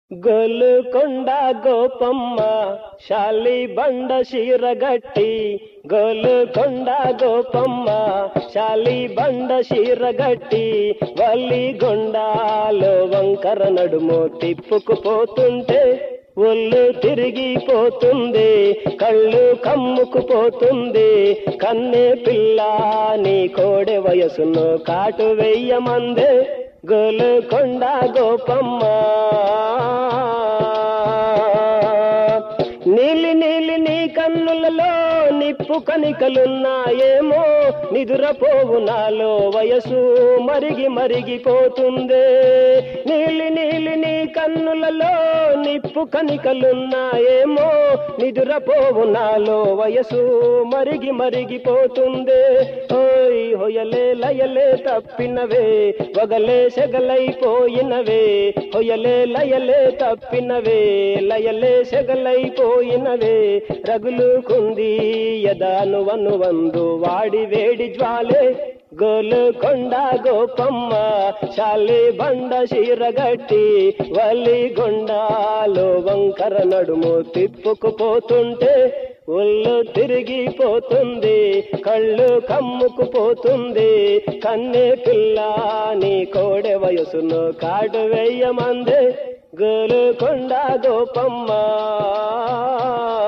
గోలుకొండ గోపమ్మ శాలి బండ శీరగట్టి గోలుకొండ గోపమ్మ శాలి బండ శీరగట్టి వల్లి గొండాలో వంకర నడుము తిప్పుకుపోతుంటే ఒళ్ళు తిరిగిపోతుంది కళ్ళు కమ్ముకుపోతుంది కన్నె పిల్ల నీ కోడె వయసును కాటు వెయ్యమందే గోలుకొండ గోపమ్మ నీలి నీలి నీ కన్నులలో నిప్పు కనికలున్నాయేమో నిదురపోవు నాలో వయసు మరిగి మరిగిపోతుందే నీలి నీలి నీ కన్నులలో నిప్పు కనికలున్నాయేమో నిదురపోవు నాలో వయసు మరిగి మరిగిపోతుందే ఓయ్ హొయలే లయలే తప్పినవే వగలే సెగలైపోయినవే హొయలే లయలే తప్పినవే లయలే సెగలైపోయినవే రగులుకుంది యదాను వను వందు వాడి వేడి జ్వాలే గోలుకొండ గోపమ్మ శాలి బండ శీరగట్టి వల్లి గొండాలో వంకర నడుము తిప్పుకుపోతుంటే ఒళ్ళు తిరిగిపోతుంది కళ్ళు కమ్ముకుపోతుంది కన్నె పిల్ల నీ కోడె వయసును కాడు వేయమందే గోలుకొండ గోపమ్మ